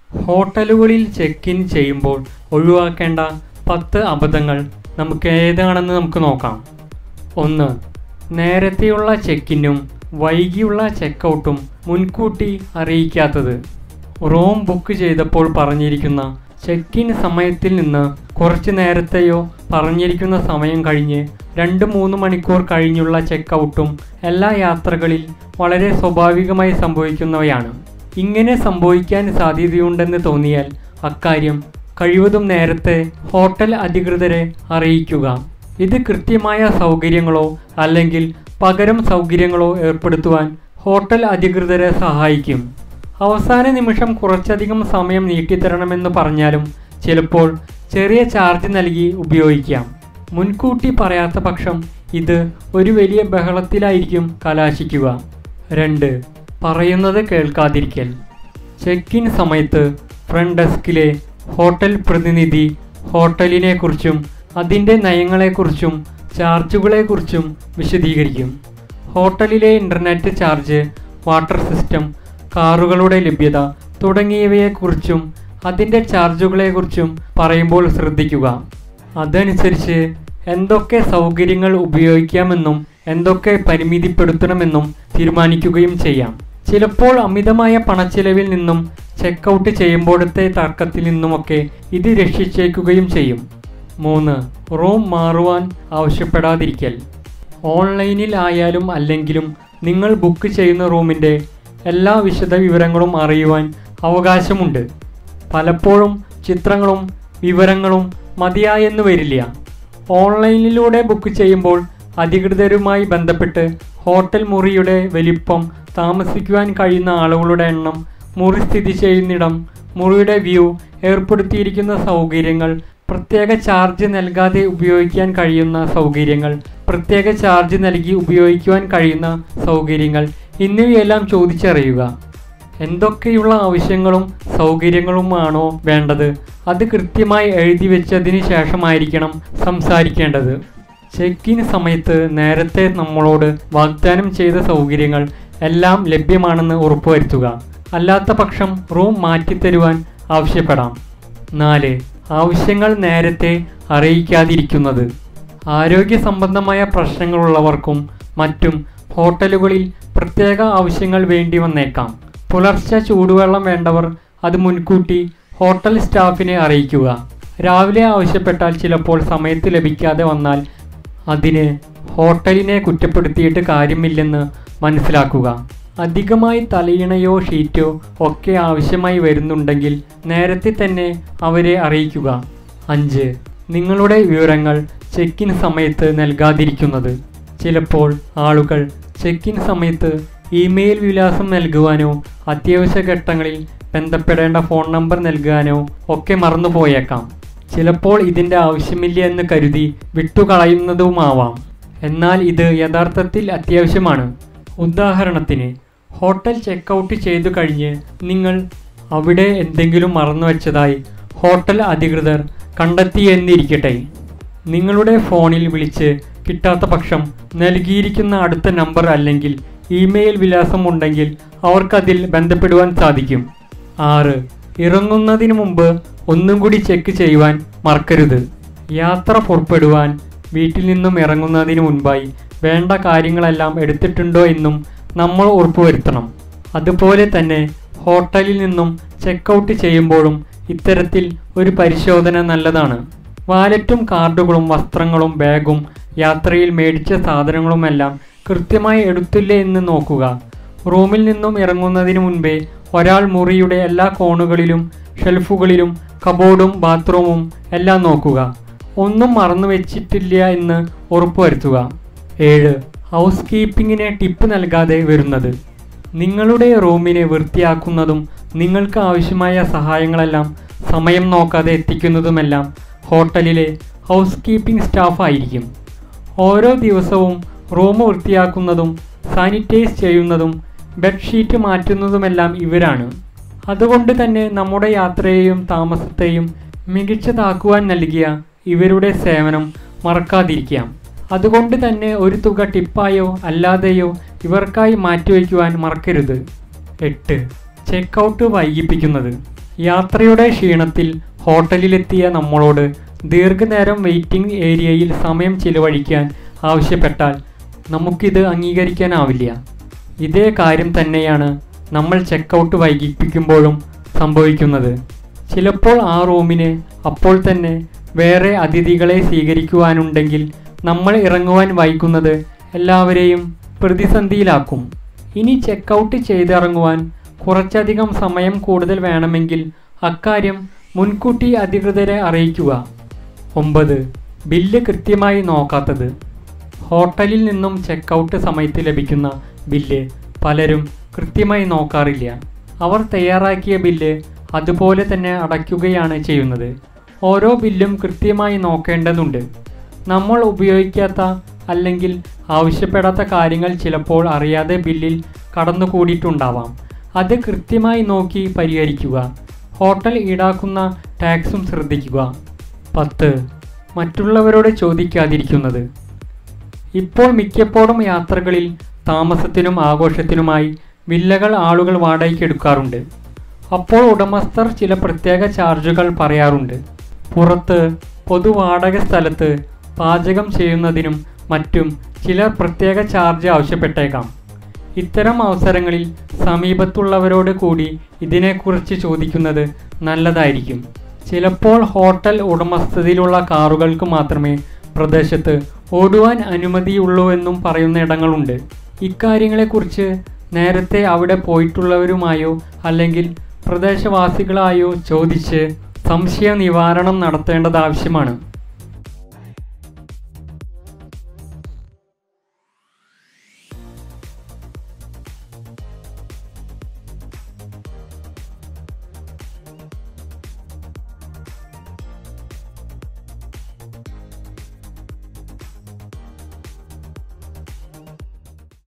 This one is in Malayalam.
ഹോട്ടലുകളിൽ ചെക്ക് ഇൻ ചെയ്യുമ്പോൾ ഒഴിവാക്കേണ്ട പത്ത് അബദ്ധങ്ങൾ നമുക്ക് ഏതാണെന്ന് നമുക്ക് നോക്കാം ഒന്ന് നേരത്തെയുള്ള ചെക്കിനും വൈകിയുള്ള ചെക്കൗട്ടും മുൻകൂട്ടി അറിയിക്കാത്തത് റൂം ബുക്ക് ചെയ്തപ്പോൾ പറഞ്ഞിരിക്കുന്ന ചെക്ക് ഇൻ സമയത്തിൽ നിന്ന് കുറച്ച് നേരത്തെയോ പറഞ്ഞിരിക്കുന്ന സമയം കഴിഞ്ഞ് രണ്ട് മൂന്ന് മണിക്കൂർ കഴിഞ്ഞുള്ള ചെക്കൗട്ടും എല്ലാ യാത്രകളിൽ വളരെ സ്വാഭാവികമായി സംഭവിക്കുന്നവയാണ് ഇങ്ങനെ സംഭവിക്കാൻ സാധ്യതയുണ്ടെന്ന് തോന്നിയാൽ അക്കാര്യം കഴിവതും നേരത്തെ ഹോട്ടൽ അധികൃതരെ അറിയിക്കുക ഇത് കൃത്യമായ സൗകര്യങ്ങളോ അല്ലെങ്കിൽ പകരം സൗകര്യങ്ങളോ ഏർപ്പെടുത്തുവാൻ ഹോട്ടൽ അധികൃതരെ സഹായിക്കും അവസാന നിമിഷം കുറച്ചധികം സമയം നീട്ടിത്തരണമെന്ന് പറഞ്ഞാലും ചിലപ്പോൾ ചെറിയ ചാർജ് നൽകി ഉപയോഗിക്കാം മുൻകൂട്ടി പറയാത്ത പക്ഷം ഇത് ഒരു വലിയ ബഹളത്തിലായിരിക്കും കലാശിക്കുക രണ്ട് പറയുന്നത് കേൾക്കാതിരിക്കൽ ചെക്ക് ഇൻ സമയത്ത് ഫ്രണ്ട് ഡെസ്കിലെ ഹോട്ടൽ പ്രതിനിധി ഹോട്ടലിനെക്കുറിച്ചും അതിൻ്റെ നയങ്ങളെക്കുറിച്ചും ചാർജുകളെക്കുറിച്ചും വിശദീകരിക്കും ഹോട്ടലിലെ ഇൻ്റർനെറ്റ് ചാർജ് വാട്ടർ സിസ്റ്റം കാറുകളുടെ ലഭ്യത തുടങ്ങിയവയെക്കുറിച്ചും അതിൻ്റെ ചാർജുകളെക്കുറിച്ചും പറയുമ്പോൾ ശ്രദ്ധിക്കുക അതനുസരിച്ച് എന്തൊക്കെ സൗകര്യങ്ങൾ ഉപയോഗിക്കാമെന്നും എന്തൊക്കെ പരിമിതിപ്പെടുത്തണമെന്നും തീരുമാനിക്കുകയും ചെയ്യാം ചിലപ്പോൾ അമിതമായ പണച്ചിലവിൽ നിന്നും ചെക്കൗട്ട് ചെയ്യുമ്പോഴത്തെ തർക്കത്തിൽ നിന്നുമൊക്കെ ഇത് രക്ഷിച്ചേക്കുകയും ചെയ്യും മൂന്ന് റൂം മാറുവാൻ ആവശ്യപ്പെടാതിരിക്കൽ ഓൺലൈനിൽ ആയാലും അല്ലെങ്കിലും നിങ്ങൾ ബുക്ക് ചെയ്യുന്ന റൂമിൻ്റെ എല്ലാ വിശദ വിവരങ്ങളും അറിയുവാൻ അവകാശമുണ്ട് പലപ്പോഴും ചിത്രങ്ങളും വിവരങ്ങളും മതിയായെന്ന് വരില്ല ഓൺലൈനിലൂടെ ബുക്ക് ചെയ്യുമ്പോൾ അധികൃതരുമായി ബന്ധപ്പെട്ട് ഹോട്ടൽ മുറിയുടെ വലിപ്പം താമസിക്കുവാൻ കഴിയുന്ന ആളുകളുടെ എണ്ണം മുറി സ്ഥിതി ചെയ്യുന്നിടം മുറിയുടെ വ്യൂ ഏർപ്പെടുത്തിയിരിക്കുന്ന സൗകര്യങ്ങൾ പ്രത്യേക ചാർജ് നൽകാതെ ഉപയോഗിക്കാൻ കഴിയുന്ന സൗകര്യങ്ങൾ പ്രത്യേക ചാർജ് നൽകി ഉപയോഗിക്കുവാൻ കഴിയുന്ന സൗകര്യങ്ങൾ എന്നിവയെല്ലാം ചോദിച്ചറിയുക എന്തൊക്കെയുള്ള ആവശ്യങ്ങളും സൗകര്യങ്ങളുമാണോ വേണ്ടത് അത് കൃത്യമായി എഴുതി വെച്ചതിന് ശേഷമായിരിക്കണം സംസാരിക്കേണ്ടത് ചെക്ക് ഇൻ സമയത്ത് നേരത്തെ നമ്മളോട് വാഗ്ദാനം ചെയ്ത സൗകര്യങ്ങൾ എല്ലാം ലഭ്യമാണെന്ന് ഉറപ്പുവരുത്തുക അല്ലാത്ത പക്ഷം റൂം മാറ്റിത്തരുവാൻ ആവശ്യപ്പെടാം നാല് ആവശ്യങ്ങൾ നേരത്തെ അറിയിക്കാതിരിക്കുന്നത് ആരോഗ്യ സംബന്ധമായ പ്രശ്നങ്ങളുള്ളവർക്കും മറ്റും ഹോട്ടലുകളിൽ പ്രത്യേക ആവശ്യങ്ങൾ വേണ്ടി വന്നേക്കാം പുലർച്ചെ ചൂടുവെള്ളം വേണ്ടവർ അത് മുൻകൂട്ടി ഹോട്ടൽ സ്റ്റാഫിനെ അറിയിക്കുക രാവിലെ ആവശ്യപ്പെട്ടാൽ ചിലപ്പോൾ സമയത്ത് ലഭിക്കാതെ വന്നാൽ അതിന് ഹോട്ടലിനെ കുറ്റപ്പെടുത്തിയിട്ട് കാര്യമില്ലെന്ന് മനസ്സിലാക്കുക അധികമായി തലയിണയോ ഷീറ്റോ ഒക്കെ ആവശ്യമായി വരുന്നുണ്ടെങ്കിൽ നേരത്തെ തന്നെ അവരെ അറിയിക്കുക അഞ്ച് നിങ്ങളുടെ വിവരങ്ങൾ ചെക്ക് ഇൻ സമയത്ത് നൽകാതിരിക്കുന്നത് ചിലപ്പോൾ ആളുകൾ ചെക്ക് ഇൻ സമയത്ത് ഇമെയിൽ വിലാസം നൽകുവാനോ അത്യാവശ്യ ഘട്ടങ്ങളിൽ ബന്ധപ്പെടേണ്ട ഫോൺ നമ്പർ നൽകാനോ ഒക്കെ മറന്നുപോയേക്കാം ചിലപ്പോൾ ഇതിൻ്റെ ആവശ്യമില്ല എന്ന് കരുതി വിട്ടുകളയുന്നതുമാവാം എന്നാൽ ഇത് യഥാർത്ഥത്തിൽ അത്യാവശ്യമാണ് ഉദാഹരണത്തിന് ഹോട്ടൽ ചെക്കൗട്ട് ചെയ്തു കഴിഞ്ഞ് നിങ്ങൾ അവിടെ എന്തെങ്കിലും മറന്നു വെച്ചതായി ഹോട്ടൽ അധികൃതർ കണ്ടെത്തിയെന്നിരിക്കട്ടെ നിങ്ങളുടെ ഫോണിൽ വിളിച്ച് കിട്ടാത്ത പക്ഷം നൽകിയിരിക്കുന്ന അടുത്ത നമ്പർ അല്ലെങ്കിൽ ഇമെയിൽ വിലാസം ഉണ്ടെങ്കിൽ അവർക്കതിൽ ബന്ധപ്പെടുവാൻ സാധിക്കും ആറ് ഇറങ്ങുന്നതിന് മുമ്പ് ഒന്നും കൂടി ചെക്ക് ചെയ്യുവാൻ മറക്കരുത് യാത്ര പുറപ്പെടുവാൻ വീട്ടിൽ നിന്നും ഇറങ്ങുന്നതിന് മുൻപായി വേണ്ട കാര്യങ്ങളെല്ലാം എടുത്തിട്ടുണ്ടോ എന്നും നമ്മൾ ഉറപ്പുവരുത്തണം അതുപോലെ തന്നെ ഹോട്ടലിൽ നിന്നും ചെക്കൗട്ട് ചെയ്യുമ്പോഴും ഇത്തരത്തിൽ ഒരു പരിശോധന നല്ലതാണ് വാലറ്റും കാർഡുകളും വസ്ത്രങ്ങളും ബാഗും യാത്രയിൽ മേടിച്ച സാധനങ്ങളുമെല്ലാം കൃത്യമായി എടുത്തില്ലേ എന്ന് നോക്കുക റൂമിൽ നിന്നും ഇറങ്ങുന്നതിന് മുൻപേ ഒരാൾ മുറിയുടെ എല്ലാ കോണുകളിലും ഷെൽഫുകളിലും കബോർഡും ബാത്റൂമും എല്ലാം നോക്കുക ഒന്നും മറന്നു വെച്ചിട്ടില്ല എന്ന് ഉറപ്പുവരുത്തുക ഏഴ് ഹൗസ് കീപ്പിങ്ങിന് ടിപ്പ് നൽകാതെ വരുന്നത് നിങ്ങളുടെ റൂമിനെ വൃത്തിയാക്കുന്നതും നിങ്ങൾക്ക് ആവശ്യമായ സഹായങ്ങളെല്ലാം സമയം നോക്കാതെ എത്തിക്കുന്നതുമെല്ലാം ഹോട്ടലിലെ ഹൗസ് കീപ്പിംഗ് സ്റ്റാഫ് ആയിരിക്കും ഓരോ ദിവസവും റൂം വൃത്തിയാക്കുന്നതും സാനിറ്റൈസ് ചെയ്യുന്നതും ബെഡ്ഷീറ്റ് മാറ്റുന്നതുമെല്ലാം ഇവരാണ് അതുകൊണ്ട് തന്നെ നമ്മുടെ യാത്രയെയും താമസത്തെയും മികച്ചതാക്കുവാൻ നൽകിയ ഇവരുടെ സേവനം മറക്കാതിരിക്കാം അതുകൊണ്ട് തന്നെ ഒരു തുക ടിപ്പായോ അല്ലാതെയോ ഇവർക്കായി മാറ്റിവെക്കുവാൻ മറക്കരുത് എട്ട് ചെക്കൗട്ട് വൈകിപ്പിക്കുന്നത് യാത്രയുടെ ക്ഷീണത്തിൽ ഹോട്ടലിലെത്തിയ നമ്മളോട് ദീർഘനേരം വെയിറ്റിംഗ് ഏരിയയിൽ സമയം ചിലവഴിക്കാൻ ആവശ്യപ്പെട്ടാൽ നമുക്കിത് അംഗീകരിക്കാനാവില്ല ഇതേ കാര്യം തന്നെയാണ് നമ്മൾ ചെക്കൗട്ട് വൈകിപ്പിക്കുമ്പോഴും സംഭവിക്കുന്നത് ചിലപ്പോൾ ആ റൂമിന് അപ്പോൾ തന്നെ വേറെ അതിഥികളെ സ്വീകരിക്കുവാനുണ്ടെങ്കിൽ നമ്മൾ ഇറങ്ങുവാൻ വൈകുന്നത് എല്ലാവരെയും പ്രതിസന്ധിയിലാക്കും ഇനി ചെക്കൗട്ട് ചെയ്തിറങ്ങുവാൻ കുറച്ചധികം സമയം കൂടുതൽ വേണമെങ്കിൽ അക്കാര്യം മുൻകൂട്ടി അധികൃതരെ അറിയിക്കുക ഒമ്പത് ബില്ല് കൃത്യമായി നോക്കാത്തത് ഹോട്ടലിൽ നിന്നും ചെക്കൗട്ട് സമയത്ത് ലഭിക്കുന്ന ബില്ല് പലരും കൃത്യമായി നോക്കാറില്ല അവർ തയ്യാറാക്കിയ ബില്ല് അതുപോലെ തന്നെ അടയ്ക്കുകയാണ് ചെയ്യുന്നത് ഓരോ ബില്ലും കൃത്യമായി നോക്കേണ്ടതുണ്ട് നമ്മൾ ഉപയോഗിക്കാത്ത അല്ലെങ്കിൽ ആവശ്യപ്പെടാത്ത കാര്യങ്ങൾ ചിലപ്പോൾ അറിയാതെ ബില്ലിൽ കടന്നുകൂടിയിട്ടുണ്ടാവാം അത് കൃത്യമായി നോക്കി പരിഹരിക്കുക ഹോട്ടൽ ഈടാക്കുന്ന ടാക്സും ശ്രദ്ധിക്കുക പത്ത് മറ്റുള്ളവരോട് ചോദിക്കാതിരിക്കുന്നത് ഇപ്പോൾ മിക്കപ്പോഴും യാത്രകളിൽ താമസത്തിനും ആഘോഷത്തിനുമായി വില്ലകൾ ആളുകൾ വാടകയ്ക്ക് എടുക്കാറുണ്ട് അപ്പോൾ ഉടമസ്ഥർ ചില പ്രത്യേക ചാർജുകൾ പറയാറുണ്ട് പുറത്ത് പൊതു വാടക സ്ഥലത്ത് പാചകം ചെയ്യുന്നതിനും മറ്റും ചിലർ പ്രത്യേക ചാർജ് ആവശ്യപ്പെട്ടേക്കാം ഇത്തരം അവസരങ്ങളിൽ സമീപത്തുള്ളവരോട് കൂടി ഇതിനെക്കുറിച്ച് ചോദിക്കുന്നത് നല്ലതായിരിക്കും ചിലപ്പോൾ ഹോട്ടൽ ഉടമസ്ഥതയിലുള്ള കാറുകൾക്ക് മാത്രമേ പ്രദേശത്ത് ഓടുവാൻ അനുമതിയുള്ളൂവെന്നും പറയുന്ന ഇടങ്ങളുണ്ട് ഇക്കാര്യങ്ങളെക്കുറിച്ച് നേരത്തെ അവിടെ പോയിട്ടുള്ളവരുമായോ അല്ലെങ്കിൽ പ്രദേശവാസികളായോ ചോദിച്ച് സംശയ നിവാരണം നടത്തേണ്ടത് ആവശ്യമാണ്